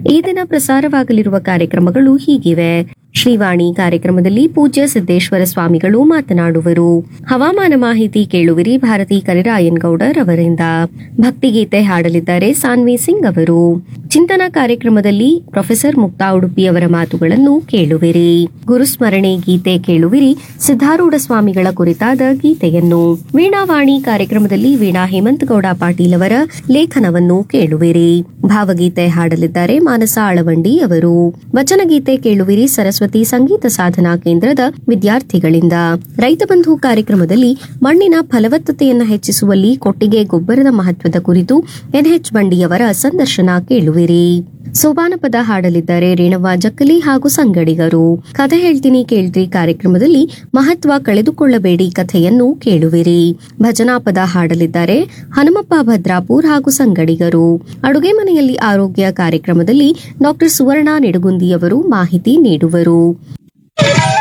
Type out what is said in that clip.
ಈ ದಿನ ಪ್ರಸಾರವಾಗಲಿರುವ ಕಾರ್ಯಕ್ರಮಗಳು ಹೀಗಿವೆ ಶ್ರೀವಾಣಿ ಕಾರ್ಯಕ್ರಮದಲ್ಲಿ ಪೂಜ್ಯ ಸಿದ್ದೇಶ್ವರ ಸ್ವಾಮಿಗಳು ಮಾತನಾಡುವರು ಹವಾಮಾನ ಮಾಹಿತಿ ಕೇಳುವಿರಿ ಭಾರತಿ ಕರಿರಾಯನ್ ಗೌಡರ್ ಅವರಿಂದ ಭಕ್ತಿಗೀತೆ ಹಾಡಲಿದ್ದಾರೆ ಸಾನ್ವಿ ಸಿಂಗ್ ಅವರು ಚಿಂತನ ಕಾರ್ಯಕ್ರಮದಲ್ಲಿ ಪ್ರೊಫೆಸರ್ ಮುಕ್ತಾ ಉಡುಪಿ ಅವರ ಮಾತುಗಳನ್ನು ಕೇಳುವಿರಿ ಗುರುಸ್ಮರಣೆ ಗೀತೆ ಕೇಳುವಿರಿ ಸಿದ್ಧಾರೂಢ ಸ್ವಾಮಿಗಳ ಕುರಿತಾದ ಗೀತೆಯನ್ನು ವೀಣಾವಾಣಿ ಕಾರ್ಯಕ್ರಮದಲ್ಲಿ ವೀಣಾ ಹೇಮಂತಗೌಡ ಪಾಟೀಲ್ ಅವರ ಲೇಖನವನ್ನು ಕೇಳುವಿರಿ ಭಾವಗೀತೆ ಹಾಡಲಿದ್ದಾರೆ ಮಾನಸ ಆಳವಂಡಿ ಅವರು ವಚನಗೀತೆ ಕೇಳುವಿರಿ ಸರಸ್ವತಿ ಸಂಗೀತ ಸಾಧನಾ ಕೇಂದ್ರದ ವಿದ್ಯಾರ್ಥಿಗಳಿಂದ ರೈತ ಬಂಧು ಕಾರ್ಯಕ್ರಮದಲ್ಲಿ ಮಣ್ಣಿನ ಫಲವತ್ತತೆಯನ್ನು ಹೆಚ್ಚಿಸುವಲ್ಲಿ ಕೊಟ್ಟಿಗೆ ಗೊಬ್ಬರದ ಮಹತ್ವದ ಕುರಿತು ಎನ್ಎಚ್ ಬಂಡಿಯವರ ಸಂದರ್ಶನ ಕೇಳುವಿರಿ ಸೋಬಾನ ಪದ ಹಾಡಲಿದ್ದಾರೆ ರೇಣವ್ವ ಜಕ್ಕಲಿ ಹಾಗೂ ಸಂಗಡಿಗರು ಕಥೆ ಹೇಳ್ತೀನಿ ಕೇಳ್ರಿ ಕಾರ್ಯಕ್ರಮದಲ್ಲಿ ಮಹತ್ವ ಕಳೆದುಕೊಳ್ಳಬೇಡಿ ಕಥೆಯನ್ನು ಕೇಳುವಿರಿ ಭಜನಾ ಪದ ಹಾಡಲಿದ್ದಾರೆ ಹನುಮಪ್ಪ ಭದ್ರಾಪುರ್ ಹಾಗೂ ಸಂಗಡಿಗರು ಅಡುಗೆ ಮನೆಯಲ್ಲಿ ಆರೋಗ್ಯ ಕಾರ್ಯಕ್ರಮದಲ್ಲಿ ಡಾಕ್ಟರ್ ಸುವರ್ಣ ನಿಡಗುಂದಿಯವರು ಮಾಹಿತಿ ನೀಡುವರು